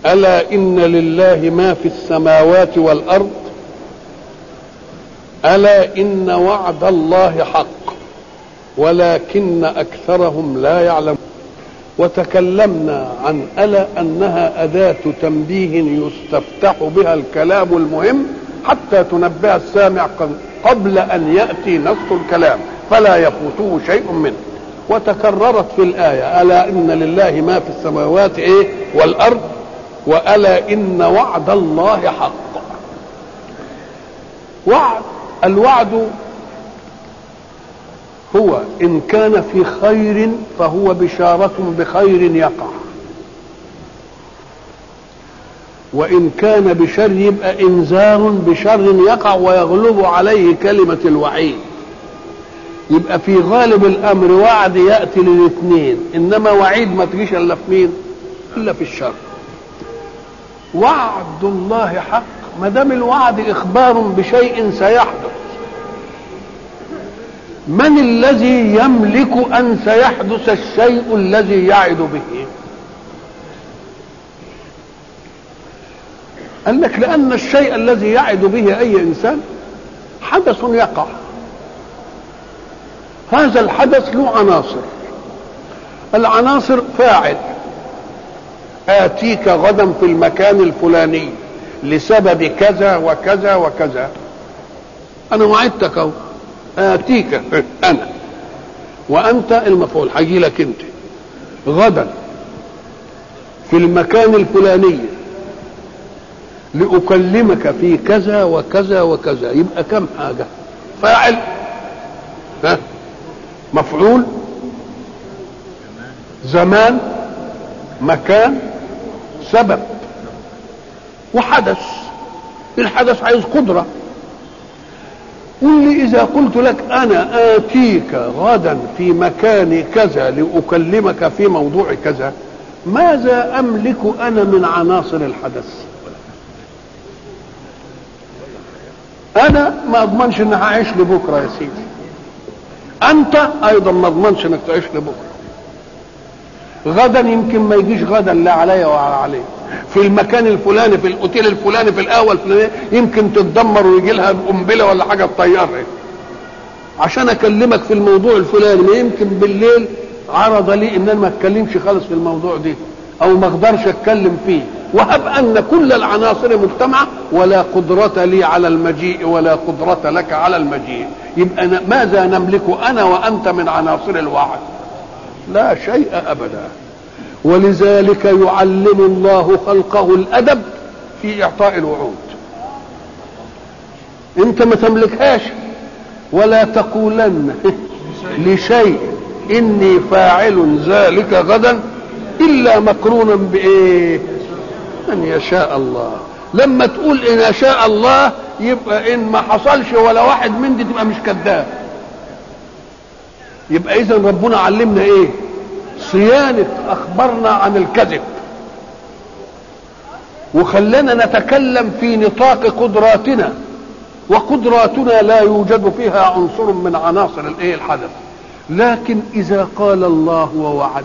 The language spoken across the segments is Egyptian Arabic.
الا ان لله ما في السماوات والارض الا ان وعد الله حق ولكن اكثرهم لا يعلمون وتكلمنا عن الا انها اداه تنبيه يستفتح بها الكلام المهم حتى تنبه السامع قبل ان ياتي نص الكلام فلا يفوته شيء منه وتكررت في الايه الا ان لله ما في السماوات ايه والارض والا ان وعد الله حق وعد الوعد هو ان كان في خير فهو بشاره بخير يقع وان كان بشر يبقى انذار بشر يقع ويغلب عليه كلمه الوعيد يبقى في غالب الامر وعد ياتي للاثنين انما وعيد ما تجيش الا في مين الا في الشر وعد الله حق ما دام الوعد اخبار بشيء سيحدث من الذي يملك ان سيحدث الشيء الذي يعد به قال لك لان الشيء الذي يعد به اي انسان حدث يقع هذا الحدث له عناصر العناصر فاعل آتيك غدا في المكان الفلاني لسبب كذا وكذا وكذا أنا وعدتك أهو آتيك أنا وأنت المفعول هيجي لك أنت غدا في المكان الفلاني لأكلمك في كذا وكذا وكذا يبقى كم حاجة فاعل ها مفعول زمان مكان سبب وحدث الحدث عايز قدرة قل لي إذا قلت لك أنا آتيك غدا في مكان كذا لأكلمك في موضوع كذا ماذا أملك أنا من عناصر الحدث أنا ما أضمنش إن هعيش لبكرة يا سيدي أنت أيضا ما أضمنش إنك تعيش لبكرة غدا يمكن ما يجيش غدا لا عليا ولا عليه في المكان الفلاني في الاوتيل الفلاني في القهوه الفلانيه يمكن تتدمر ويجي لها قنبله ولا حاجه تطيرها عشان اكلمك في الموضوع الفلاني ما يمكن بالليل عرض لي ان انا ما اتكلمش خالص في الموضوع ده او ما اقدرش اتكلم فيه وهب ان كل العناصر مجتمعه ولا قدره لي على المجيء ولا قدره لك على المجيء يبقى ماذا نملك انا وانت من عناصر الوعد لا شيء ابدا ولذلك يعلم الله خلقه الادب في اعطاء الوعود انت ما تملكهاش ولا تقولن لشيء اني فاعل ذلك غدا الا مقرونا بايه ان يشاء الله لما تقول ان يشاء الله يبقى ان ما حصلش ولا واحد من دي تبقى مش كذاب يبقى اذا ربنا علمنا ايه صيانة اخبارنا عن الكذب وخلانا نتكلم في نطاق قدراتنا وقدراتنا لا يوجد فيها عنصر من عناصر الايه الحدث لكن اذا قال الله ووعد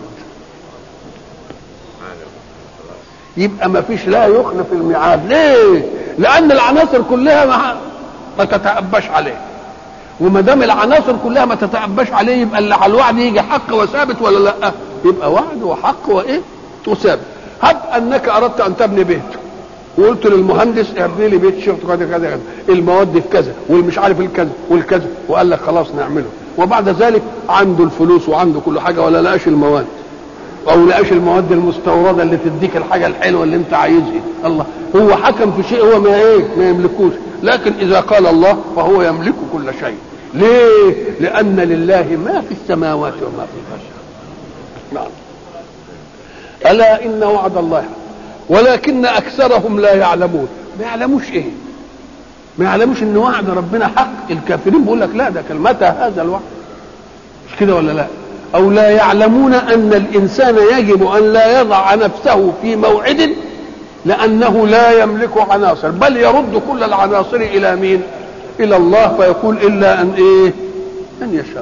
يبقى ما فيش لا يخلف الميعاد ليه لان العناصر كلها ما, ما تتأباش عليه وما دام العناصر كلها ما تتأباش عليه يبقى اللي على الوعد يجي حق وثابت ولا لا يبقى وعد وحق وايه وثابت هب انك اردت ان تبني بيت وقلت للمهندس ابني لي بيت شفت كذا كذا كذا المواد في كذا والمش عارف الكذا والكذا وقال لك خلاص نعمله وبعد ذلك عنده الفلوس وعنده كل حاجه ولا لقاش المواد او لقاش المواد المستورده اللي تديك الحاجه الحلوه اللي انت عايزها الله هو حكم في شيء هو ما ايه ما يملكوش لكن اذا قال الله فهو يملك كل شيء ليه لان لله ما في السماوات وما في الارض نعم الا ان وعد الله ولكن اكثرهم لا يعلمون ما يعلموش ايه ما يعلموش ان وعد ربنا حق الكافرين بيقول لك لا ده كان متى هذا الوعد مش كده ولا لا او لا يعلمون ان الانسان يجب ان لا يضع نفسه في موعد لانه لا يملك عناصر بل يرد كل العناصر الى مين الى الله فيقول الا ان ايه ان يشاء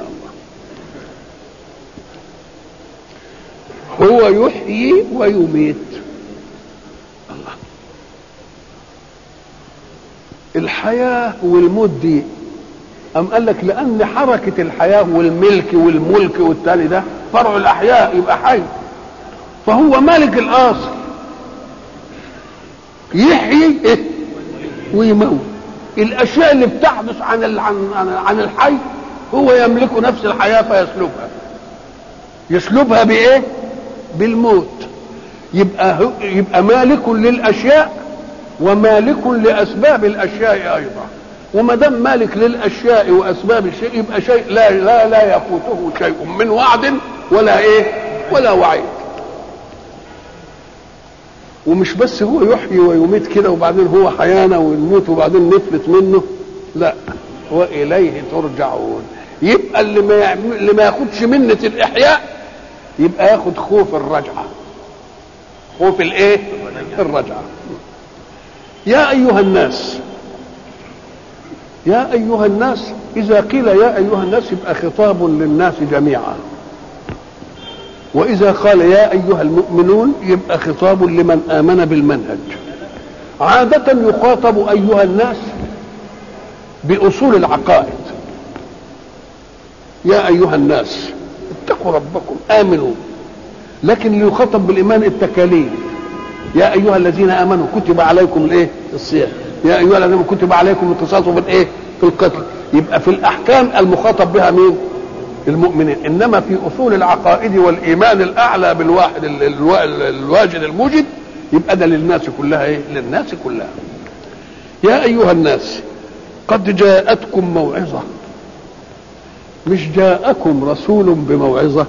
الله هو يحيي ويميت الحياه والموت دي أم قال لك لأن حركة الحياة والملك والملك والتالي ده فرع الأحياء يبقى حي فهو مالك الأصل يحيي إيه؟ ويموت الأشياء اللي بتحدث عن ال- عن عن, عن الحي هو يملك نفس الحياة فيسلبها يسلبها بإيه؟ بالموت يبقى هو- يبقى مالك للأشياء ومالك لأسباب الأشياء أيضا وما دام مالك للاشياء واسباب الشيء يبقى شيء لا لا لا يفوته شيء من وعد ولا ايه ولا وعيد ومش بس هو يحيي ويميت كده وبعدين هو حيانا ويموت وبعدين نفلت منه لا واليه ترجعون يبقى اللي ما يعم- اللي ما ياخدش منة الاحياء يبقى ياخد خوف الرجعه خوف الايه الرجعه يا ايها الناس يا أيها الناس إذا قيل يا أيها الناس يبقى خطاب للناس جميعا وإذا قال يا أيها المؤمنون يبقى خطاب لمن آمن بالمنهج عادة يخاطب أيها الناس بأصول العقائد يا أيها الناس اتقوا ربكم آمنوا لكن ليخاطب بالإيمان التكاليف يا أيها الذين آمنوا كتب عليكم الإيه الصيام يا أيها الذين آمنوا كتب عليكم القصاص في الإيه في القتل يبقى في الأحكام المخاطب بها مين المؤمنين إنما في أصول العقائد والإيمان الأعلى بالواحد ال- الوا- الواجد الموجد يبقى ده للناس كلها إيه للناس كلها يا أيها الناس قد جاءتكم موعظة مش جاءكم رسول بموعظة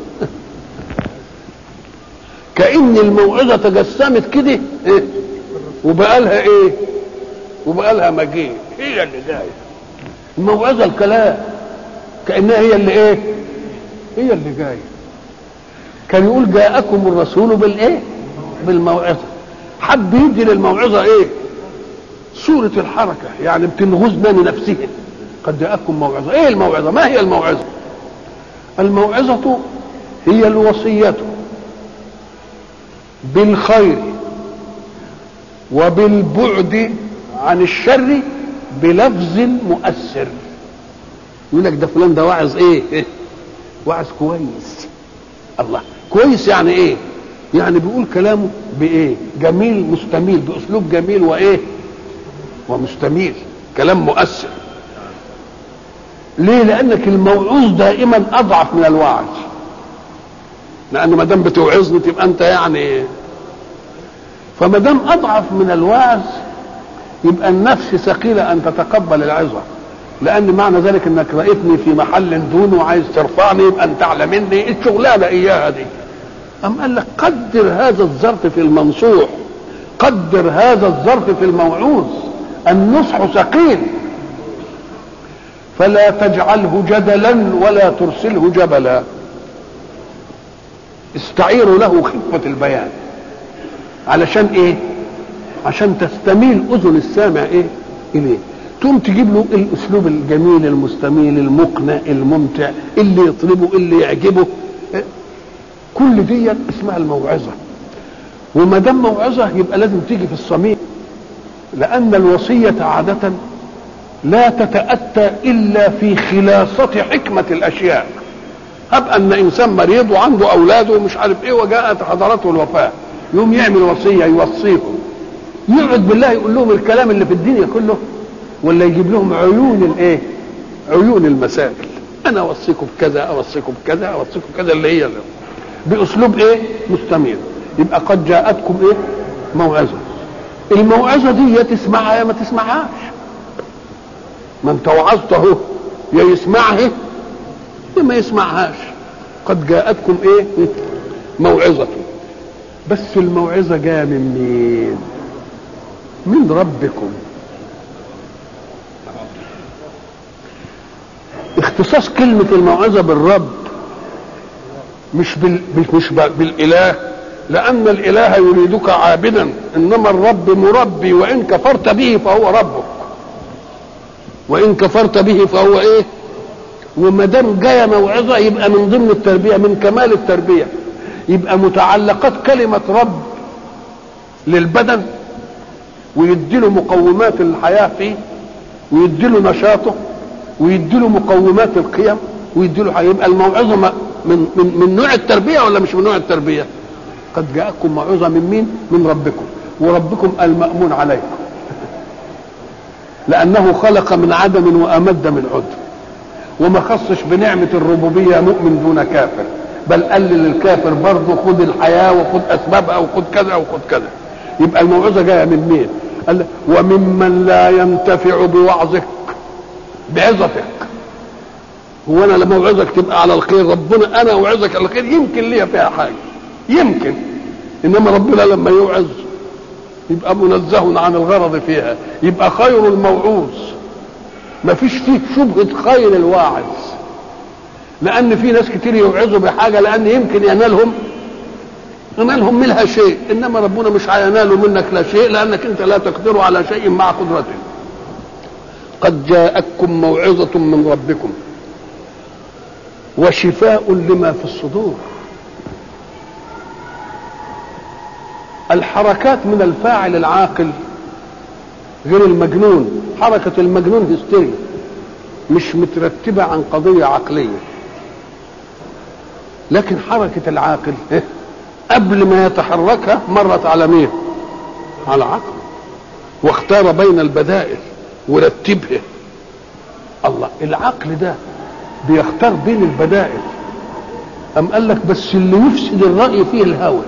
كأن الموعظة تجسمت كده إيه؟ وبقى لها ايه وبقى لها مجيء هي اللي جايه الموعظة الكلام كأنها هي اللي ايه هي اللي جايه كان يقول جاءكم الرسول بالايه بالموعظة حب يدي للموعظة ايه صورة الحركة يعني بتنغزنا لنفسه قد جاءكم موعظة ايه الموعظة ما هي الموعظة الموعظة هي الوصية بالخير وبالبعد عن الشر بلفظ مؤثر يقول لك ده فلان ده واعظ ايه إيه؟ واعظ كويس الله كويس يعني ايه يعني بيقول كلامه بايه جميل مستميل باسلوب جميل وايه ومستميل كلام مؤثر ليه لانك الموعوظ دائما اضعف من الواعظ لان ما دام بتوعظني تبقى انت يعني فما دام اضعف من الواعظ يبقى النفس ثقيله ان تتقبل العظه لان معنى ذلك انك رايتني في محل دون وعايز ترفعني يبقى انت اعلى مني الشغلانه اياها دي ام قال لك قدر هذا الظرف في المنصوح قدر هذا الظرف في الموعوظ النصح ثقيل فلا تجعله جدلا ولا ترسله جبلا استعيروا له خفة البيان علشان ايه عشان تستميل اذن السامع ايه اليه تقوم تجيب له الاسلوب الجميل المستميل المقنع الممتع اللي يطلبه اللي يعجبه إيه؟ كل دي اسمها الموعظه وما دام موعظه يبقى لازم تيجي في الصميم لان الوصيه عاده لا تتاتى الا في خلاصه حكمه الاشياء هب ان انسان مريض وعنده اولاده ومش عارف ايه وجاءت حضرته الوفاه يقوم يعمل وصيه يوصيهم يقعد بالله يقول لهم الكلام اللي في الدنيا كله ولا يجيب لهم عيون الايه عيون المسائل انا اوصيكم بكذا اوصيكم بكذا اوصيكم بكذا اللي هي اللي. باسلوب ايه مستمر يبقى قد جاءتكم ايه موعظه الموعظه دي يا تسمعها يا ما تسمعهاش ما انت وعظت اهو يا يسمعها يا ما يسمعهاش قد جاءتكم ايه موعظه بس الموعظه جايه من مين من ربكم اختصاص كلمة الموعظة بالرب مش بال... مش بالاله لان الاله يريدك عابدا انما الرب مربي وان كفرت به فهو ربك وان كفرت به فهو ايه وما دام جايه موعظه يبقى من ضمن التربيه من كمال التربيه يبقى متعلقات كلمه رب للبدن ويديله مقومات الحياه فيه ويديله نشاطه ويديله مقومات القيم ويديله هيبقى الموعظه من من من نوع التربيه ولا مش من نوع التربيه؟ قد جاءكم موعظه من مين؟ من ربكم وربكم المأمون عليكم لأنه خلق من عدم وأمد من عدم وما خصش بنعمة الربوبية مؤمن دون كافر بل قال للكافر برضه خد الحياة وخد أسبابها وخد كذا وخد كذا يبقى الموعظة جاية من مين؟ قال وممن لا ينتفع بوعظك بعظتك هو انا لما اوعظك تبقى على الخير ربنا انا اوعظك على الخير يمكن ليا فيها حاجه يمكن انما ربنا لما يوعظ يبقى منزه عن الغرض فيها يبقى خير الموعوظ ما فيش فيه شبهة خير الواعظ لأن في ناس كتير يوعظوا بحاجة لأن يمكن ينالهم ينالهم منها شيء إنما ربنا مش هينال منك لا شيء لأنك أنت لا تقدر على شيء مع قدرته قد جاءتكم موعظة من ربكم وشفاء لما في الصدور الحركات من الفاعل العاقل غير المجنون حركة المجنون هستيريا مش مترتبة عن قضية عقلية لكن حركة العاقل قبل ما يتحركها مرت على مين على عقل واختار بين البدائل ورتبها الله العقل ده بيختار بين البدائل أم قال لك بس اللي يفسد الرأي فيه الهوى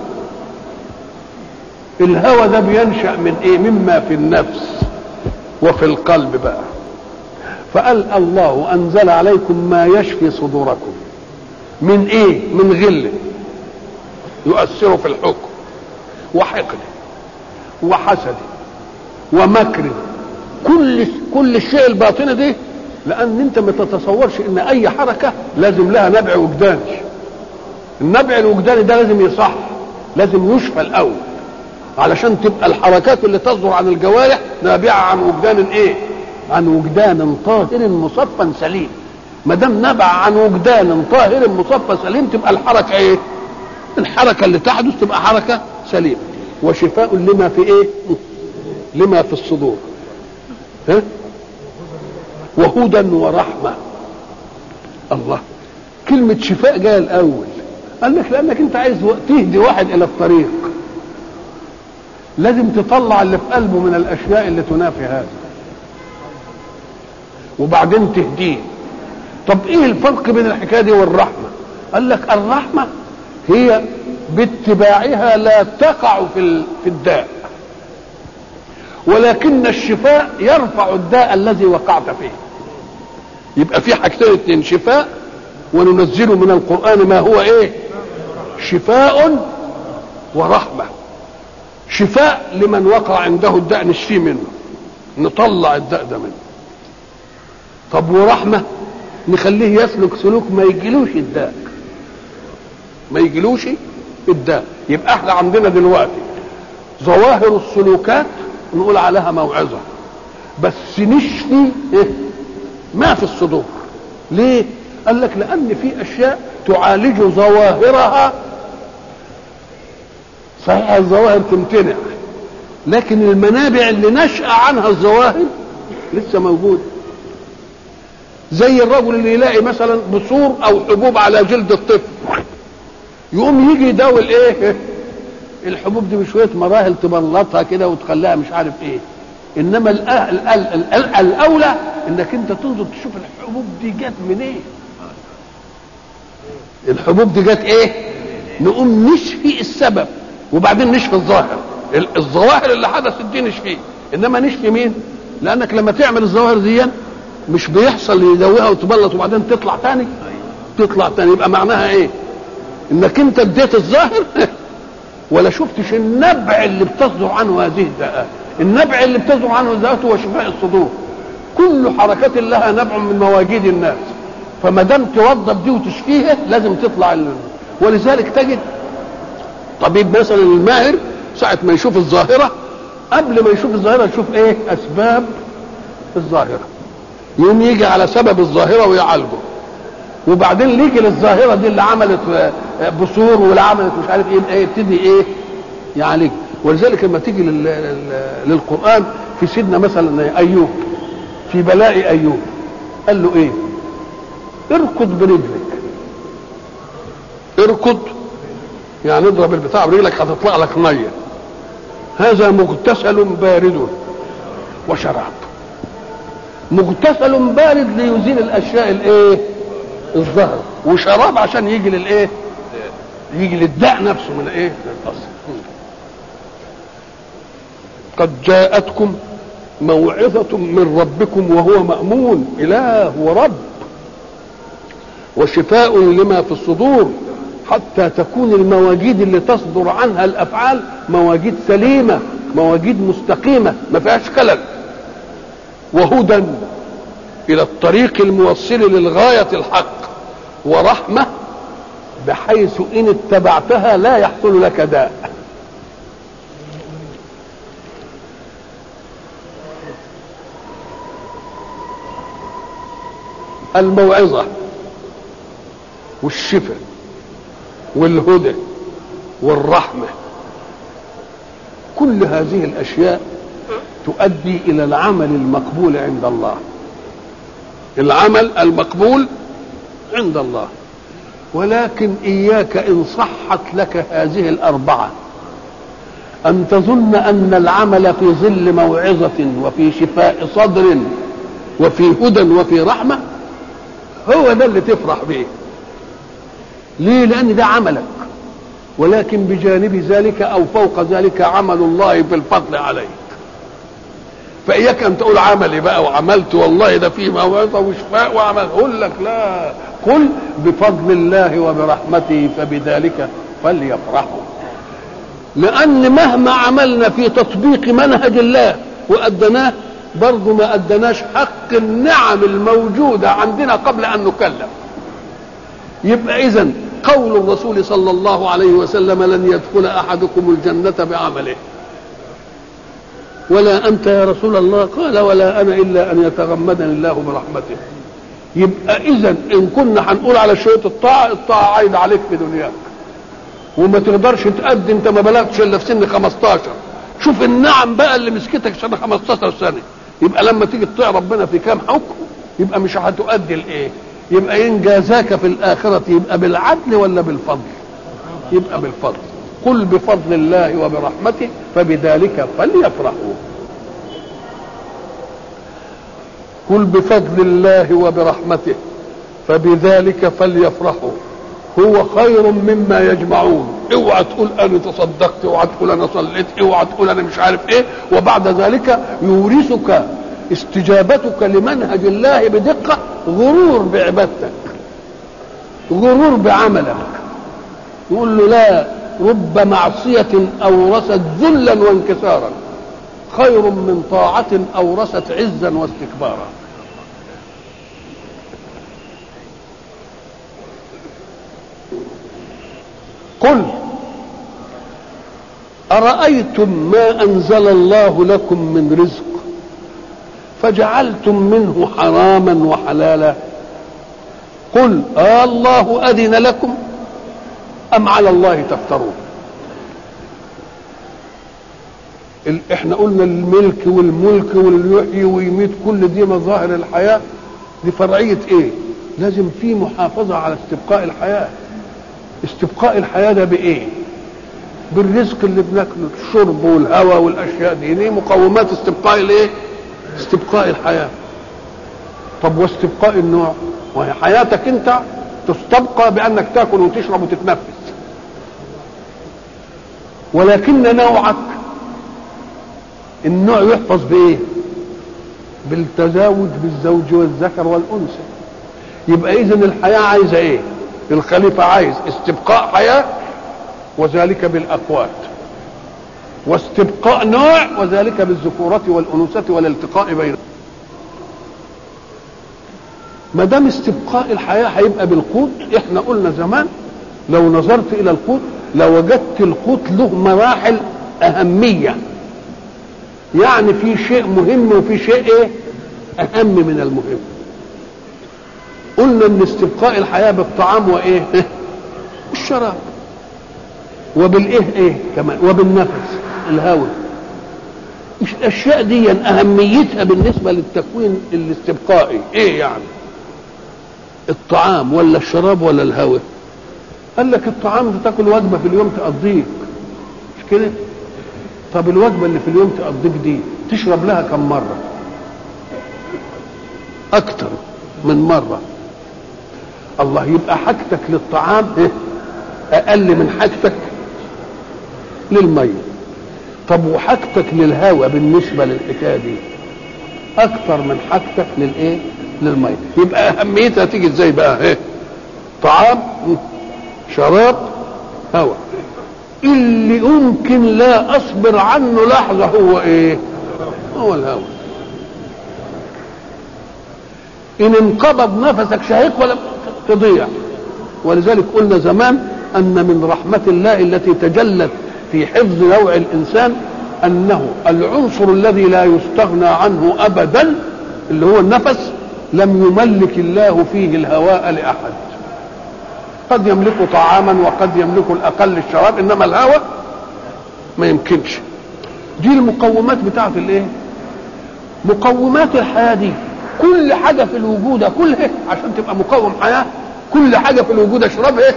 الهوى ده بينشأ من ايه مما في النفس وفي القلب بقى فقال الله انزل عليكم ما يشفي صدوركم من ايه من غل يؤثر في الحكم وحقد وحسد ومكر كل كل الشيء الباطني دي لان انت ما تتصورش ان اي حركه لازم لها نبع وجداني النبع الوجداني ده لازم يصح لازم يشفى الاول علشان تبقى الحركات اللي تصدر عن الجوارح نابعه عن وجدان ايه؟ عن وجدان طاهر مصفى سليم. ما دام نبع عن وجدان طاهر مصفى سليم تبقى الحركه ايه؟ الحركه اللي تحدث تبقى حركه سليمه. وشفاء لما في ايه؟ لما في الصدور. ها؟ وهدى ورحمه. الله. كلمه شفاء جايه الاول. قال لك لانك انت عايز تهدي واحد الى الطريق. لازم تطلع اللي في قلبه من الاشياء اللي تنافي هذا وبعدين تهديه طب ايه الفرق بين الحكايه دي والرحمه قال لك الرحمه هي باتباعها لا تقع في في الداء ولكن الشفاء يرفع الداء الذي وقعت فيه يبقى في حاجتين اتنين شفاء وننزل من القران ما هو ايه شفاء ورحمه شفاء لمن وقع عنده الداء نشفيه منه نطلع الداء ده منه طب ورحمة نخليه يسلك سلوك ما يجيلوش الداء ما يجيلوش الداء يبقى احنا عندنا دلوقتي ظواهر السلوكات نقول عليها موعظة بس نشفي إيه؟ ما في الصدور ليه قال لك لأن في أشياء تعالج ظواهرها صحيح الظواهر تمتنع لكن المنابع اللي نشأ عنها الظواهر لسه موجودة زي الرجل اللي يلاقي مثلا بثور او حبوب على جلد الطفل يقوم يجي يداول ايه الحبوب دي بشويه مراحل تبلطها كده وتخليها مش عارف ايه انما الاولى انك انت تنظر تشوف الحبوب دي جت منين إيه؟ الحبوب دي جت ايه نقوم نشفي السبب وبعدين نشفي الظاهر الظواهر اللي حدثت دي نشفيه انما نشفي مين لانك لما تعمل الظواهر دي مش بيحصل يدويها وتبلط وبعدين تطلع تاني تطلع تاني يبقى معناها ايه انك انت اديت الظاهر ولا شفتش النبع اللي بتصدر عنه هذه الداءات النبع اللي بتصدر عنه الداءات هو شفاء الصدور كل حركات لها نبع من مواجيد الناس فما دام توظف دي وتشفيها لازم تطلع ال... ولذلك تجد طبيب مثلا الماهر ساعة ما يشوف الظاهرة قبل ما يشوف الظاهرة يشوف ايه اسباب الظاهرة يوم يجي على سبب الظاهرة ويعالجه وبعدين يجي للظاهرة دي اللي عملت بثور واللي عملت مش عارف ايه يبتدي ايه يعالج ولذلك لما تيجي لل... للقرآن في سيدنا مثلا ايوب في بلاء ايوب قال له ايه اركض برجلك اركض يعني اضرب البتاع برجلك هتطلع لك ميه هذا مغتسل بارد وشراب مغتسل بارد ليزيل الاشياء الايه الظهر وشراب عشان يجي للايه يجي للداء نفسه من ايه من الاصل قد جاءتكم موعظة من ربكم وهو مأمون إله ورب وشفاء لما في الصدور حتى تكون المواجيد اللي تصدر عنها الأفعال مواجيد سليمة مواجيد مستقيمة ما فيهاش خلل وهدى إلى الطريق الموصل للغاية الحق ورحمة بحيث إن اتبعتها لا يحصل لك داء الموعظة والشفاء والهدى والرحمة كل هذه الأشياء تؤدي إلى العمل المقبول عند الله العمل المقبول عند الله ولكن إياك إن صحت لك هذه الأربعة أن تظن أن العمل في ظل موعظة وفي شفاء صدر وفي هدى وفي رحمة هو ده اللي تفرح به ليه لأن ده عملك ولكن بجانب ذلك أو فوق ذلك عمل الله بالفضل عليك فإياك أن تقول عملي بقى وعملت والله ده فيه موعظة وشفاء وعمل أقول لك لا قل بفضل الله وبرحمته فبذلك فليفرحوا لأن مهما عملنا في تطبيق منهج الله وأدناه برضه ما أدناش حق النعم الموجودة عندنا قبل أن نكلف يبقى إذا قول الرسول صلى الله عليه وسلم لن يدخل أحدكم الجنة بعمله ولا أنت يا رسول الله قال ولا أنا إلا أن يتغمدني الله برحمته يبقى إذا إن كنا هنقول على شوية الطاعة الطاعة عايدة عليك في دنياك وما تقدرش تأدي أنت ما بلغتش إلا في سن 15 شوف النعم بقى اللي مسكتك سنة 15 سنة يبقى لما تيجي تطيع ربنا في كام حكم يبقى مش هتؤدي الايه يبقى ان جازاك في الآخرة يبقى بالعدل ولا بالفضل يبقى بالفضل قل بفضل الله وبرحمته فبذلك فليفرحوا قل بفضل الله وبرحمته فبذلك فليفرحوا هو خير مما يجمعون اوعى تقول انا تصدقت اوعى تقول انا صليت اوعى تقول انا مش عارف ايه وبعد ذلك يورثك استجابتك لمنهج الله بدقة غرور بعبادتك غرور بعملك يقول له لا رب معصية أورثت ذلا وانكسارا خير من طاعة أورثت عزا واستكبارا قل أرأيتم ما أنزل الله لكم من رزق فجعلتم منه حراما وحلالا قل آه الله أذن لكم أم على الله تفترون احنا قلنا الملك والملك واليحيي ويميت كل دي مظاهر الحياة دي فرعية ايه لازم في محافظة على استبقاء الحياة استبقاء الحياة ده بايه بالرزق اللي بناكله الشرب والهواء والاشياء دي دي مقومات استبقاء الايه استبقاء الحياة طب واستبقاء النوع وهي حياتك انت تستبقى بانك تاكل وتشرب وتتنفس ولكن نوعك النوع يحفظ بايه بالتزاوج بالزوج والذكر والانثى يبقى اذا الحياه عايزه ايه الخليفه عايز استبقاء حياه وذلك بالاقوات واستبقاء نوع وذلك بالذكورة والأنوثة والالتقاء بين ما دام استبقاء الحياة هيبقى بالقوت احنا قلنا زمان لو نظرت إلى القوت لوجدت القوت له مراحل أهمية يعني في شيء مهم وفي شيء ايه أهم من المهم قلنا ان استبقاء الحياة بالطعام وايه الشراب وبالايه ايه كمان وبالنفس الهواء الاشياء دي اهميتها بالنسبه للتكوين الاستبقائي ايه يعني الطعام ولا الشراب ولا الهواء قال لك الطعام انت تاكل وجبه في اليوم تقضيك مش كده طب الوجبه اللي في اليوم تقضيك دي تشرب لها كم مره اكتر من مره الله يبقى حاجتك للطعام إيه؟ اقل من حاجتك للميه طب وحاجتك للهواء بالنسبه للحكايه دي اكتر من حاجتك للايه للميه يبقى اهميتها تيجي ازاي بقى ايه طعام شراب هواء اللي يمكن لا اصبر عنه لحظه هو ايه هو الهواء ان انقبض نفسك شهيق ولا تضيع ولذلك قلنا زمان ان من رحمه الله التي تجلت في حفظ نوع الانسان انه العنصر الذي لا يستغنى عنه ابدا اللي هو النفس لم يملك الله فيه الهواء لاحد قد يملك طعاما وقد يملك الاقل الشراب انما الهواء ما يمكنش دي المقومات بتاعت الايه مقومات الحياه دي كل حاجه في الوجود كلها عشان تبقى مقوم حياه كل حاجه في الوجود اشربها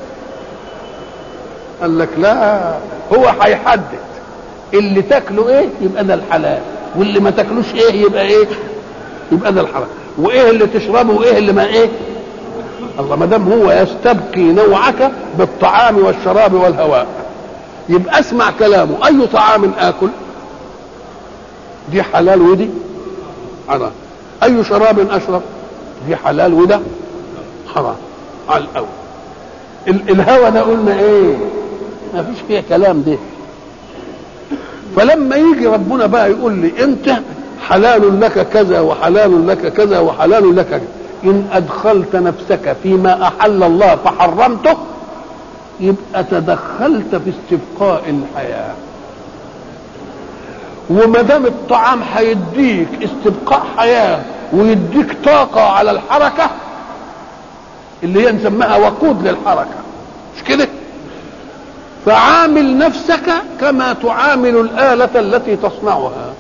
قال لك لا هو هيحدد اللي تاكله ايه يبقى ده الحلال واللي ما تاكلوش ايه يبقى ايه يبقى ده الحرام وايه اللي تشربه وايه اللي ما ايه الله ما دام هو يستبقي نوعك بالطعام والشراب والهواء يبقى اسمع كلامه اي طعام اكل دي حلال ودي حرام اي شراب اشرب دي حلال وده حرام على الاول الهوى ده قلنا ايه ما فيش فيها كلام ده فلما يجي ربنا بقى يقول لي انت حلال لك كذا وحلال لك كذا وحلال لك كذا ان ادخلت نفسك فيما احل الله فحرمته يبقى تدخلت في استبقاء الحياه وما دام الطعام هيديك استبقاء حياه ويديك طاقه على الحركه اللي هي نسميها وقود للحركه مش كده فعامل نفسك كما تعامل الآلة التي تصنعها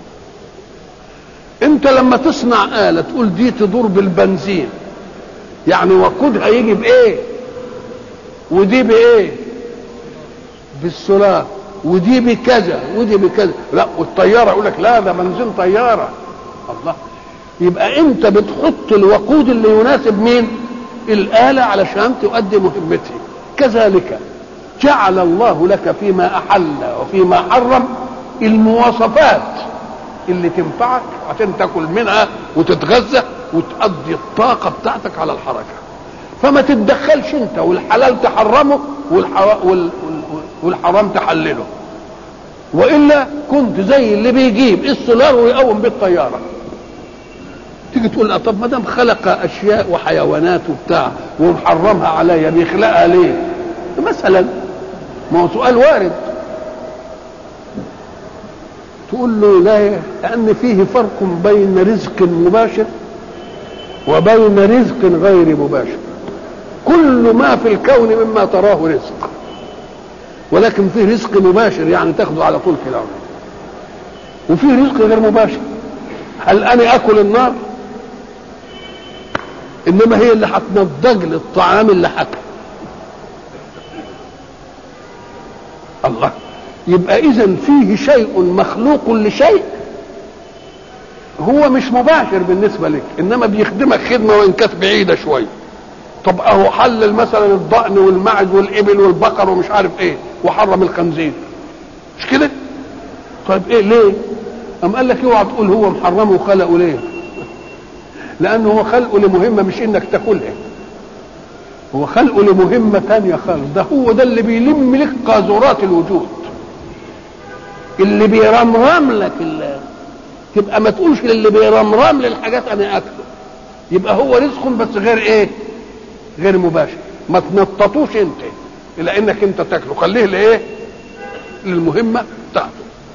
انت لما تصنع آلة تقول دي تدور بالبنزين يعني وقودها يجي بايه ودي بايه بالسولار ودي بكذا ودي بكذا لا والطيارة يقول لك لا ده بنزين طيارة الله يبقى انت بتحط الوقود اللي يناسب مين الآلة علشان تؤدي مهمتها كذلك جعل الله لك فيما أحل وفيما حرم المواصفات اللي تنفعك عشان تاكل منها وتتغذى وتقضي الطاقة بتاعتك على الحركة فما تتدخلش انت والحلال تحرمه والحرام تحلله والا كنت زي اللي بيجيب السولار ويقوم بالطياره تيجي تقول طب ما دام خلق اشياء وحيوانات وبتاع ومحرمها عليا بيخلقها ليه؟ مثلا ما هو سؤال وارد تقول له لا لان فيه فرق بين رزق مباشر وبين رزق غير مباشر كل ما في الكون مما تراه رزق ولكن فيه رزق مباشر يعني تاخده على طول كده وفيه رزق غير مباشر هل انا اكل النار انما هي اللي هتنضج لي الطعام اللي هاكله الله يبقى اذا فيه شيء مخلوق لشيء هو مش مباشر بالنسبه لك انما بيخدمك خدمه وان كانت بعيده شويه طب اهو حلل مثلا الضأن والمعز والابل والبقر ومش عارف ايه وحرم الخنزير مش كده طيب ايه ليه ام قال لك اوعى تقول هو محرمه وخلقه ليه لانه هو خلقه لمهمه مش انك تاكلها هو خلقه لمهمه تانية خالص ده هو ده اللي بيلم لك قاذورات الوجود اللي بيرمرم لك اللي تبقى ما تقولش للي بيرمرم للحاجات انا اكله يبقى هو رزق بس غير ايه غير مباشر ما تنططوش انت الى انك انت تاكله خليه لايه للمهمه بتاعته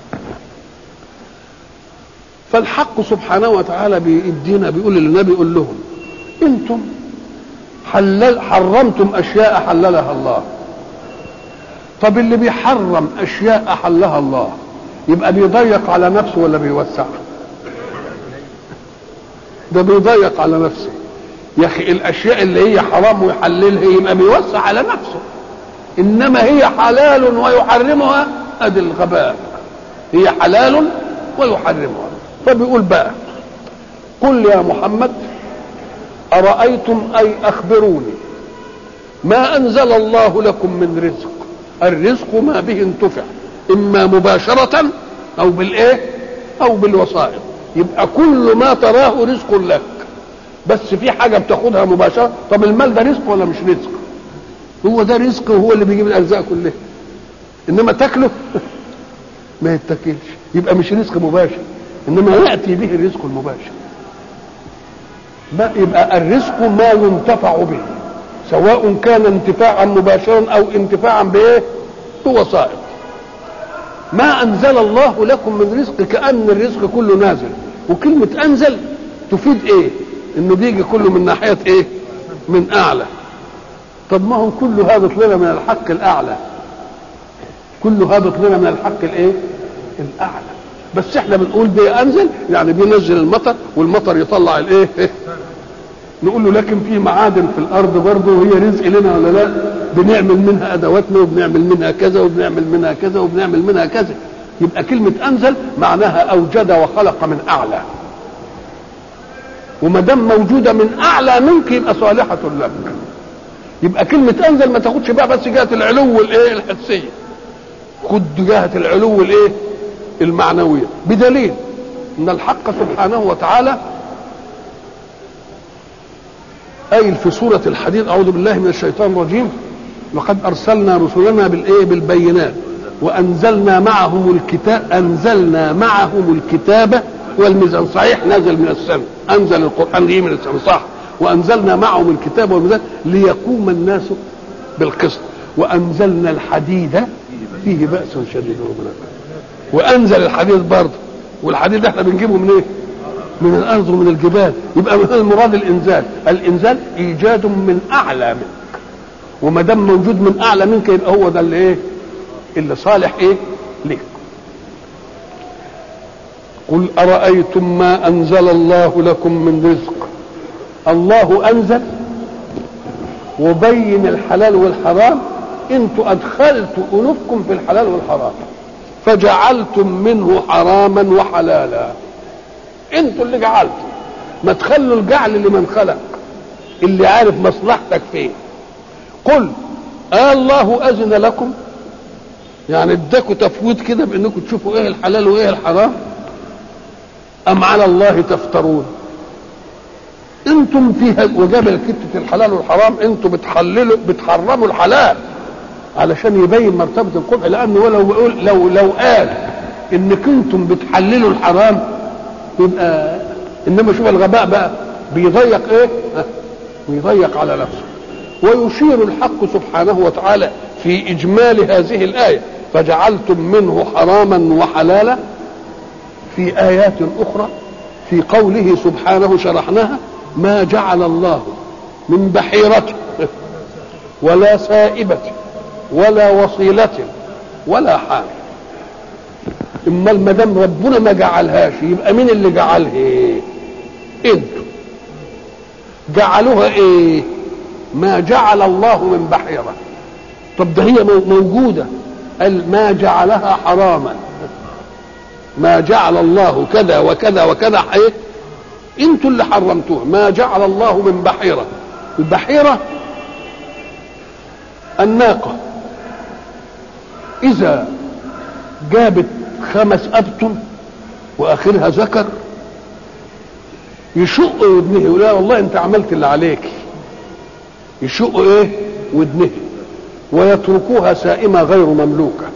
فالحق سبحانه وتعالى بيدينا بيقول للنبي يقول لهم انتم حلل حرمتم اشياء حللها الله طب اللي بيحرم اشياء احلها الله يبقى بيضيق على نفسه ولا بيوسع ده بيضيق على نفسه يا اخي الاشياء اللي هي حرام ويحللها يبقى بيوسع على نفسه انما هي حلال ويحرمها ادي الغباء هي حلال ويحرمها فبيقول بقى قل يا محمد ارايتم اي اخبروني ما انزل الله لكم من رزق الرزق ما به انتفع اما مباشره او بالايه او بالوسائط يبقى كل ما تراه رزق لك بس في حاجه بتاخدها مباشره طب المال ده رزق ولا مش رزق هو ده رزق وهو اللي بيجيب الارزاق كلها انما تاكله ما يتاكلش يبقى مش رزق مباشر انما ياتي به الرزق المباشر ما يبقى الرزق ما ينتفع به سواء كان انتفاعا مباشرا او انتفاعا بايه بوسائط ما انزل الله لكم من رزق كان الرزق كله نازل وكلمه انزل تفيد ايه انه بيجي كله من ناحيه ايه من اعلى طب ما هو كل هابط لنا من الحق الاعلى كل هابط لنا من الحق الايه الاعلى بس احنا بنقول بينزل يعني بينزل المطر والمطر يطلع الايه نقول له لكن في معادن في الارض برضه وهي رزق لنا ولا لا بنعمل منها ادواتنا وبنعمل منها كذا وبنعمل منها كذا وبنعمل منها كذا يبقى كلمة أنزل معناها أوجد وخلق من أعلى وما دام موجودة من أعلى منك يبقى صالحة لك يبقى كلمة أنزل ما تاخدش بقى بس جهة العلو الإيه الحسية خد جهة العلو الإيه المعنوية بدليل أن الحق سبحانه وتعالى قايل في سورة الحديد أعوذ بالله من الشيطان الرجيم وقد أرسلنا رسلنا بالإيه بالبينات وأنزلنا معهم الكتاب أنزلنا معهم الكتاب والميزان صحيح نزل من السماء أنزل القرآن جه من السماء صح وأنزلنا معهم الكتاب والميزان ليقوم الناس بالقسط وأنزلنا الحديد فيه بأس شديد وأنزل الحديد برضه والحديد ده احنا بنجيبه من ايه؟ من الارض ومن الجبال يبقى من المراد الانزال الانزال ايجاد من اعلى منك وما دام موجود من اعلى منك يبقى هو ده اللي ايه اللي صالح ايه ليك قل ارايتم ما انزل الله لكم من رزق الله انزل وبين الحلال والحرام انتوا ادخلتوا انوفكم في الحلال والحرام فجعلتم منه حراما وحلالا انتوا اللي جعلتوا ما تخلوا الجعل لمن خلق اللي عارف مصلحتك فين قل آه الله اذن لكم يعني اداكوا تفويض كده بانكم تشوفوا ايه الحلال وايه الحرام ام على الله تفترون انتم فيها وجاب الكتة الحلال والحرام انتم بتحللوا بتحرموا الحلال علشان يبين مرتبة القبح لانه ولو بيقول لو لو قال انك انتم بتحللوا الحرام يبقى انما شوف الغباء بقى بيضيق ايه بيضيق على نفسه ويشير الحق سبحانه وتعالى في اجمال هذه الايه فجعلتم منه حراما وحلالا في ايات اخرى في قوله سبحانه شرحناها ما جعل الله من بحيرة ولا سائبة ولا وصيلة ولا حال امال ما دام ربنا ما جعلهاش يبقى مين اللي جعلها ايه انتوا جعلوها ايه ما جعل الله من بحيره طب ده هي موجوده قال ما جعلها حراما ما جعل الله كذا وكذا وكذا ايه انتوا اللي حرمتوها ما جعل الله من بحيره البحيره الناقه اذا جابت خمس أبطن وآخرها ذكر يشق ودنه يقول لا والله أنت عملت اللي عليك يشق إيه ودنه ويتركوها سائمة غير مملوكة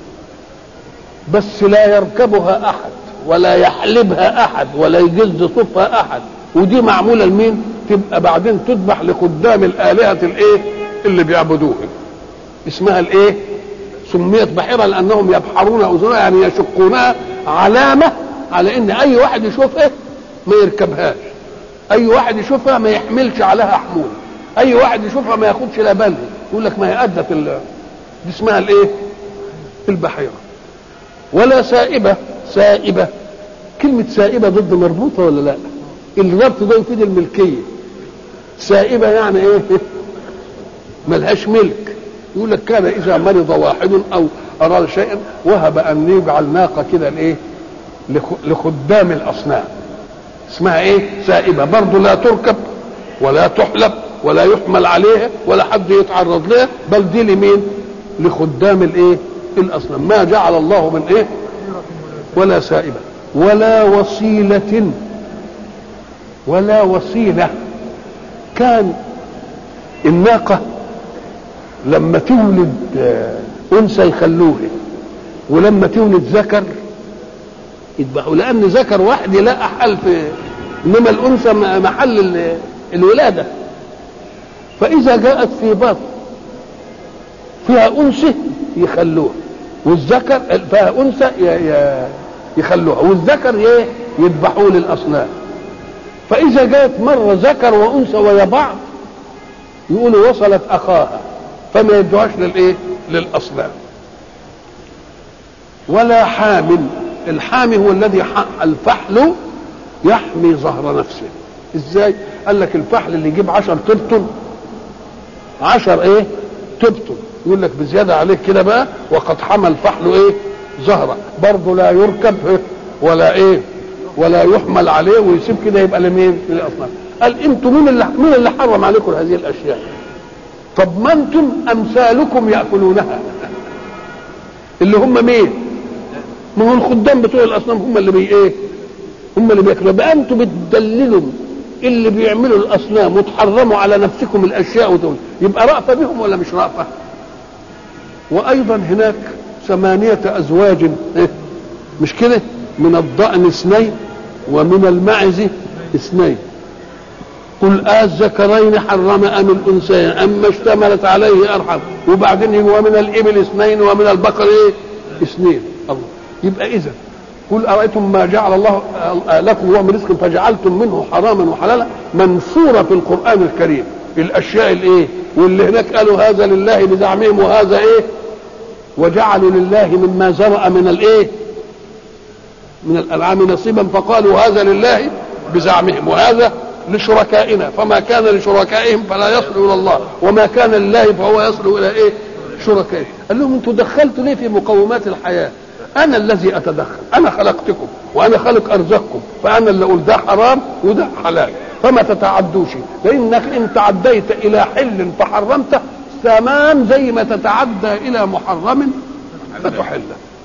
بس لا يركبها أحد ولا يحلبها أحد ولا يجز صفها أحد ودي معمولة لمين تبقى بعدين تذبح لقدام الآلهة الإيه اللي بيعبدوها اسمها الإيه سميت بحيرة لأنهم يبحرون أذنها يعني يشقونها علامة على إن أي واحد يشوفها ما يركبهاش أي واحد يشوفها ما يحملش عليها حمول أي واحد يشوفها ما ياخدش لا باله يقول لك ما هي أدت دي اسمها الإيه؟ البحيرة ولا سائبة سائبة كلمة سائبة ضد مربوطة ولا لا الربط ده يفيد الملكية سائبة يعني ايه ملهاش ملك يقول لك كان اذا مرض واحد او اراد شيئا وهب ان يجعل ناقة كده لايه لخدام الاصنام اسمها ايه سائبة برضه لا تركب ولا تحلب ولا يحمل عليها ولا حد يتعرض لها بل دي لمين لخدام الايه الاصنام ما جعل الله من ايه ولا سائبة ولا وصيلة ولا وصيلة كان الناقة لما تولد أنثى يخلوها ولما تولد ذكر يذبحوا لأن ذكر واحد يلاقى حل في إنما الأنثى محل الولادة فإذا جاءت في بطن فيها أنثى يخلوها والذكر فيها أنثى يخلوها والذكر ايه يذبحوه للاصنام فاذا جاءت مره ذكر وانثى ويا بعض يقولوا وصلت اخاها فما يدوهاش للايه للاصنام ولا حامل الحامي هو الذي الفحل يحمي ظهر نفسه ازاي قال لك الفحل اللي يجيب عشر تبطن عشر ايه تبطن يقول لك بزيادة عليه كده بقى وقد حمل فحله ايه ظهره برضه لا يركب ولا ايه ولا يحمل عليه ويسيب كده يبقى لمين للاصنام قال انتم مين اللي مين اللي حرم عليكم هذه الاشياء طب ما انتم امثالكم ياكلونها اللي هم مين ما هو الخدام بتوع الاصنام هم اللي بي ايه هم اللي بياكلوا بقى انتم بتدللوا اللي بيعملوا الاصنام وتحرموا على نفسكم الاشياء وتقول يبقى رأفة بهم ولا مش رأفة وايضا هناك ثمانية ازواج إيه؟ مش كده من الضأن اثنين ومن المعز اثنين قل الذكرين حرم ام الانثيين اما اشتملت عليه ارحم وبعدين ومن الابل اثنين ومن البقر ايه اثنين الله يبقى اذا قل ارايتم ما جعل الله لكم الله من رزق فجعلتم منه حراما وحلالا منصوره في القران الكريم الاشياء الايه واللي هناك قالوا هذا لله بزعمهم وهذا ايه وجعلوا لله مما زرع من الايه من الانعام نصيبا فقالوا هذا لله بزعمهم وهذا لشركائنا فما كان لشركائهم فلا يصل الى الله وما كان لله فهو يصل الى ايه شركائه قال لهم انتوا دخلتوا ليه في مقومات الحياه انا الذي اتدخل انا خلقتكم وانا خلق ارزاقكم فانا اللي اقول ده حرام وده حلال فما تتعدوش لانك ان تعديت الى حل فحرمته تمام زي ما تتعدى الى محرم فتحله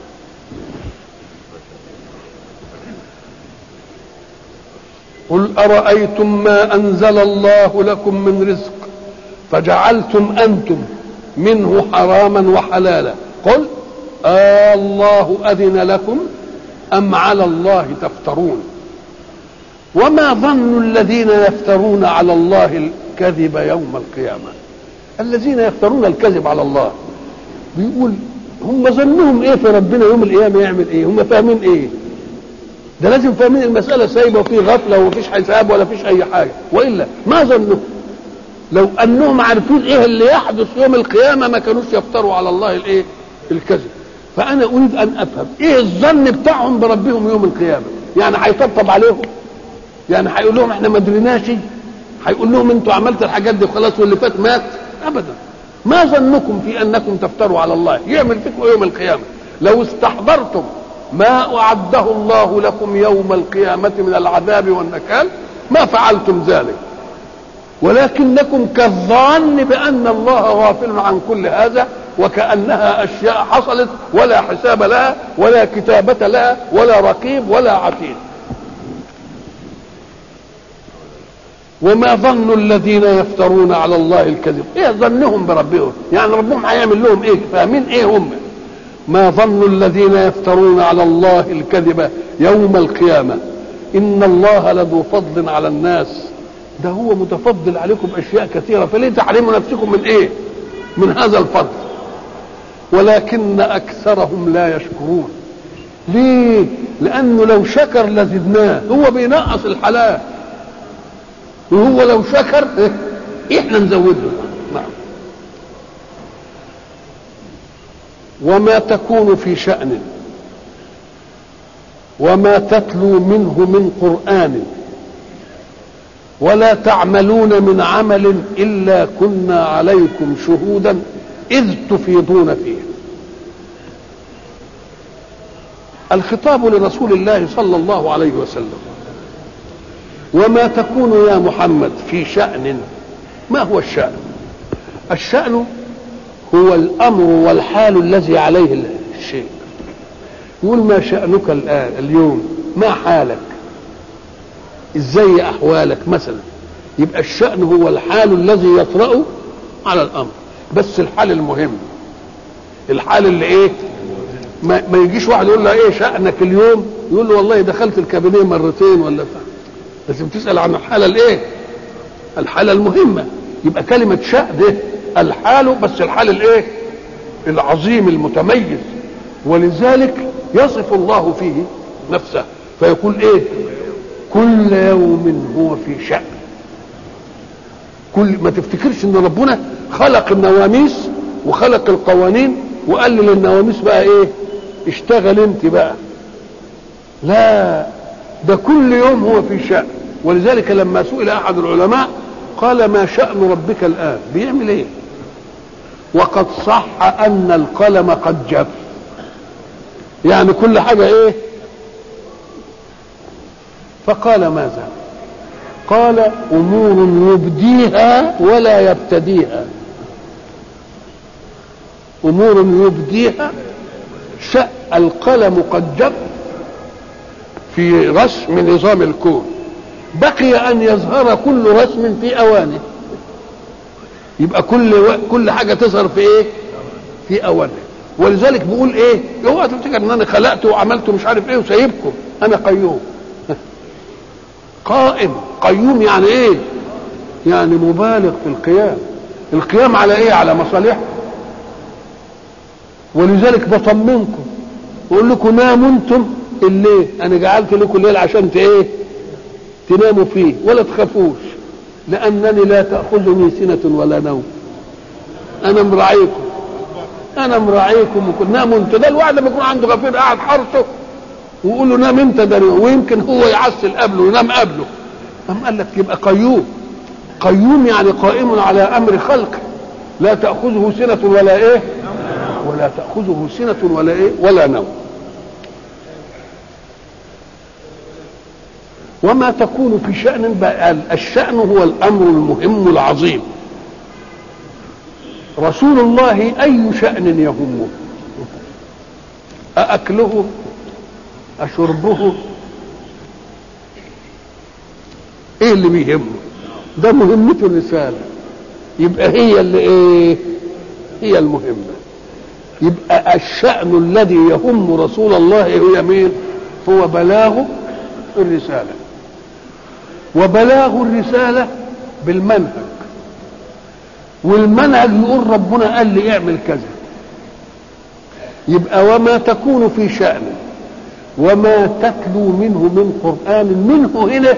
قل ارايتم ما انزل الله لكم من رزق فجعلتم انتم منه حراما وحلالا قل آه الله اذن لكم ام على الله تفترون وما ظن الذين يفترون على الله الكذب يوم القيامه الذين يفترون الكذب على الله بيقول هم ظنهم ايه في ربنا يوم القيامه يعمل ايه هم فاهمين ايه ده لازم فاهمين المساله سايبه وفي غفله ومفيش حساب ولا فيش اي حاجه والا ما ظنهم لو انهم عارفين ايه اللي يحدث يوم القيامه ما كانوش يفتروا على الله الايه الكذب فانا اريد ان افهم ايه الظن بتاعهم بربهم يوم القيامه يعني هيطبطب عليهم يعني هيقول لهم احنا ما دريناش هيقول لهم انتوا عملت الحاجات دي وخلاص واللي فات مات ابدا ما ظنكم في انكم تفتروا على الله يعمل فيكم يوم القيامه لو استحضرتم ما اعده الله لكم يوم القيامه من العذاب والنكال ما فعلتم ذلك ولكنكم كالظان بان الله غافل عن كل هذا وكانها اشياء حصلت ولا حساب لها ولا كتابه لها ولا رقيب ولا عتيد وما ظن الذين يفترون على الله الكذب ايه ظنهم بربهم يعني ربهم هيعمل لهم ايه فاهمين ايه هم ما ظن الذين يفترون على الله الكذب يوم القيامه ان الله لذو فضل على الناس ده هو متفضل عليكم اشياء كثيره فليه تحرموا نفسكم من ايه من هذا الفضل ولكن اكثرهم لا يشكرون ليه لانه لو شكر لزدناه هو بينقص الحلال وهو لو شكر احنا نزود له نعم وما تكون في شأن وما تتلو منه من قرآن ولا تعملون من عمل إلا كنا عليكم شهودا إذ تفيضون فيه الخطاب لرسول الله صلى الله عليه وسلم وما تكون يا محمد في شأن ما هو الشأن الشأن هو الأمر والحال الذي عليه الشيء يقول ما شأنك الآن اليوم ما حالك ازاي أحوالك مثلا يبقى الشأن هو الحال الذي يطرأ على الأمر بس الحال المهم الحال اللي ايه ما, ما يجيش واحد يقول له ايه شأنك اليوم يقول له والله دخلت الكابينيه مرتين ولا بتاع لازم تسأل عن الحالة الايه الحالة المهمة يبقى كلمة شأن ده الحال بس الحال الايه العظيم المتميز ولذلك يصف الله فيه نفسه فيقول ايه كل يوم هو في شأن كل ما تفتكرش ان ربنا خلق النواميس وخلق القوانين وقال للنواميس بقى ايه اشتغل انت بقى لا ده كل يوم هو في شأن ولذلك لما سئل احد العلماء قال ما شأن ربك الآن بيعمل ايه وقد صح ان القلم قد جف يعني كل حاجة ايه فقال ماذا قال امور يبديها ولا يبتديها امور يبديها شأ القلم قد جف في رسم نظام الكون بقي ان يظهر كل رسم في اوانه يبقى كل و... كل حاجه تظهر في ايه في اوانه ولذلك بيقول ايه اوعى تفتكر ان انا خلقت وعملت مش عارف ايه وسايبكم انا قيوم قائم قيوم يعني ايه يعني مبالغ في القيام القيام على ايه على مصالحكم ولذلك بطمنكم واقول لكم ناموا انتم الليل انا جعلت لكم الليل عشان ايه تناموا فيه ولا تخافوش لانني لا تاخذني سنه ولا نوم انا مراعيكم انا مراعيكم وكل ناموا انت ده الواحد لما يكون عنده غفير قاعد حرسه ويقول له نام انت ده ويمكن هو يعسل قبله وينام قبله قام قال لك يبقى قيوم قيوم يعني قائم على امر خلقه لا تاخذه سنه ولا ايه ولا تاخذه سنه ولا ايه ولا نوم وما تكون في شأن الشأن هو الأمر المهم العظيم رسول الله أي شأن يهمه أأكله أشربه إيه اللي بيهمه ده مهمته الرسالة يبقى هي اللي إيه هي المهمة يبقى الشأن الذي يهم رسول الله هي مين هو بلاغ الرساله وبلاغ الرسالة بالمنهج والمنهج يقول ربنا قال لي اعمل كذا يبقى وما تكون في شأن وما تتلو منه من قرآن منه هنا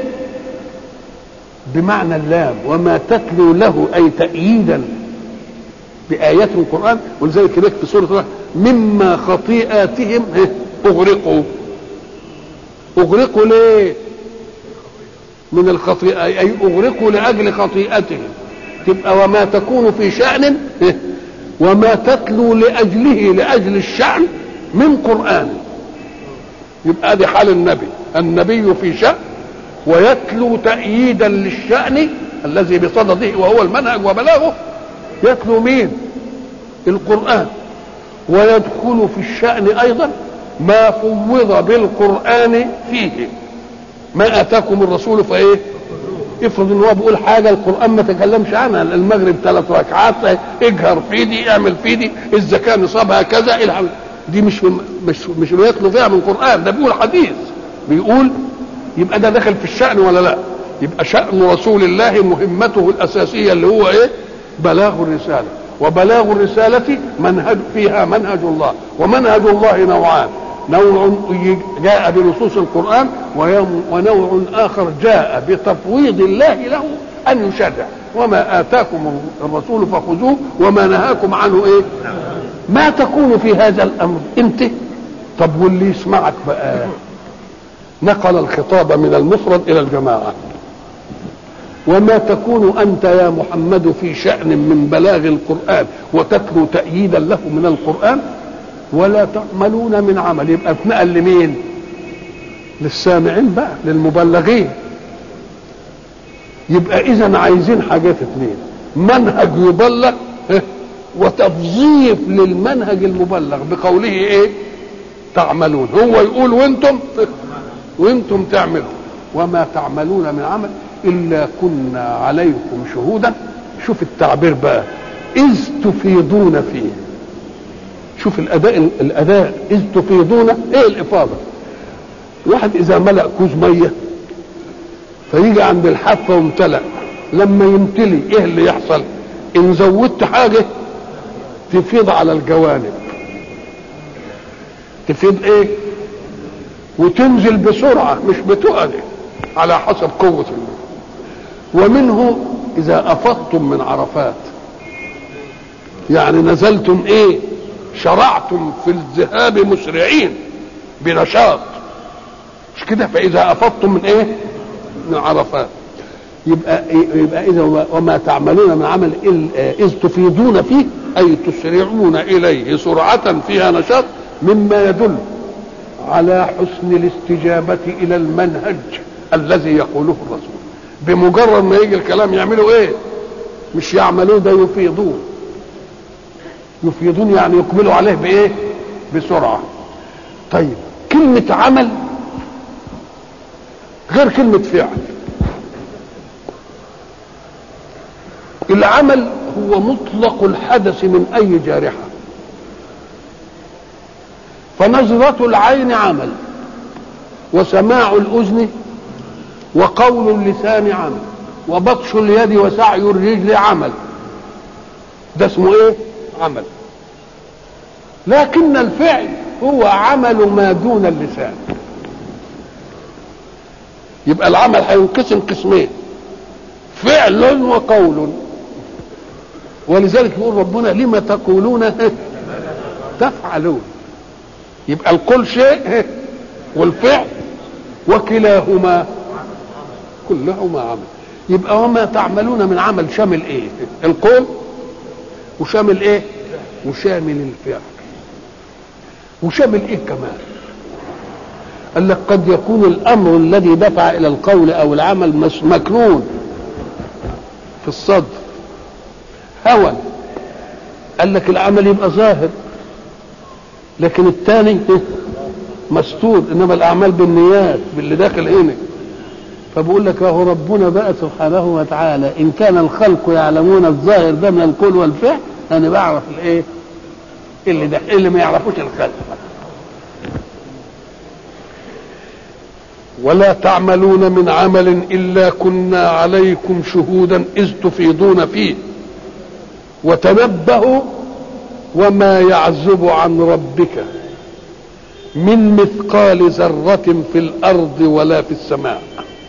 بمعنى اللام وما تتلو له أي تأييدا بآيات القرآن ولذلك هناك في سورة مما خطيئاتهم أغرقوا أغرقوا ليه؟ من الخطيئة أي أغرقوا لأجل خطيئتهم تبقى وما تكون في شأن وما تتلو لأجله لأجل الشأن من قرآن يبقى دي حال النبي النبي في شأن ويتلو تأييدا للشأن الذي بصدده وهو المنهج وبلاغه يتلو مين القرآن ويدخل في الشأن أيضا ما فوض بالقرآن فيه ما اتاكم الرسول فايه افرض ان هو بيقول حاجه القران ما تكلمش عنها المغرب ثلاث ركعات اجهر في دي اعمل في دي الزكاه نصابها كذا الى دي مش مش مش بيطلب فيها من القران ده بيقول حديث بيقول يبقى ده داخل في الشأن ولا لا يبقى شأن رسول الله مهمته الأساسية اللي هو إيه بلاغ الرسالة وبلاغ الرسالة منهج فيها منهج الله ومنهج الله نوعان نوع جاء بنصوص القرآن ونوع آخر جاء بتفويض الله له أن يشرع وما آتاكم الرسول فخذوه وما نهاكم عنه إيه ما تكون في هذا الأمر أنت طب واللي يسمعك بقى نقل الخطاب من المفرد الى الجماعه وما تكون انت يا محمد في شان من بلاغ القران وتتلو تاييدا له من القران ولا تعملون من عمل يبقى اتنقل لمين للسامعين بقى للمبلغين يبقى اذا عايزين حاجات اتنين منهج يبلغ وتفظيف للمنهج المبلغ بقوله ايه تعملون هو يقول وانتم وانتم تعملوا وما تعملون من عمل الا كنا عليكم شهودا شوف التعبير بقى اذ تفيضون فيه شوف الاداء الاداء اذ تفيضون ايه الافاضه واحد اذا ملا كوز ميه فيجي عند الحافه وامتلأ لما يمتلي ايه اللي يحصل ان زودت حاجه تفيض على الجوانب تفيض ايه وتنزل بسرعه مش بتقل على حسب قوه الماء ومنه اذا افضتم من عرفات يعني نزلتم ايه شرعتم في الذهاب مسرعين بنشاط مش كده فاذا افضتم من ايه من عرفات يبقى يبقى اذا وما تعملون من عمل اذ تفيضون فيه اي تسرعون اليه سرعه فيها نشاط مما يدل على حسن الاستجابه الى المنهج الذي يقوله الرسول بمجرد ما يجي الكلام يعملوا ايه مش يعملوه ده يفيضون يفيضون يعني يقبلوا عليه بايه بسرعه طيب كلمه عمل غير كلمه فعل العمل هو مطلق الحدث من اي جارحه فنظرة العين عمل وسماع الأذن وقول اللسان عمل وبطش اليد وسعي الرجل عمل ده اسمه ايه عمل لكن الفعل هو عمل ما دون اللسان يبقى العمل هينقسم قسمين فعل وقول ولذلك يقول ربنا لما تقولون تفعلون يبقى القول شيء والفعل وكلاهما كلهما عمل يبقى وما تعملون من عمل شامل ايه القول وشامل ايه وشامل الفعل وشامل ايه كمان قال لك قد يكون الامر الذي دفع الى القول او العمل مكنون في الصدر هوى قال لك العمل يبقى ظاهر لكن الثاني مستور انما الاعمال بالنيات باللي داخل هنا فبقول لك اهو ربنا بقى سبحانه وتعالى ان كان الخلق يعلمون الظاهر ده من القول والفعل انا بعرف الايه اللي ده اللي ما يعرفوش الخلق ولا تعملون من عمل الا كنا عليكم شهودا اذ تفيضون فيه وتنبهوا وما يعزب عن ربك من مثقال ذرة في الأرض ولا في السماء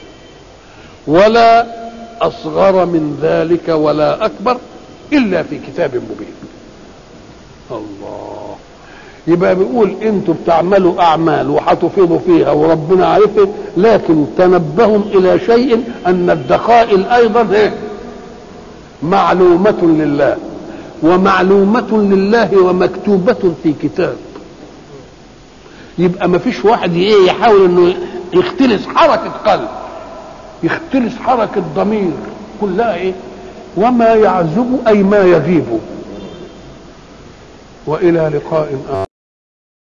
ولا أصغر من ذلك ولا أكبر إلا في كتاب مبين الله يبقى بيقول انتوا بتعملوا اعمال وهتفيضوا فيها وربنا عارفه لكن تنبهوا الى شيء ان الدخائل ايضا ايه معلومه لله ومعلومة لله ومكتوبة في كتاب يبقى ما فيش واحد ايه يحاول انه يختلس حركة قلب يختلس حركة ضمير كلها ايه وما يعزب اي ما يغيب والى لقاء اخر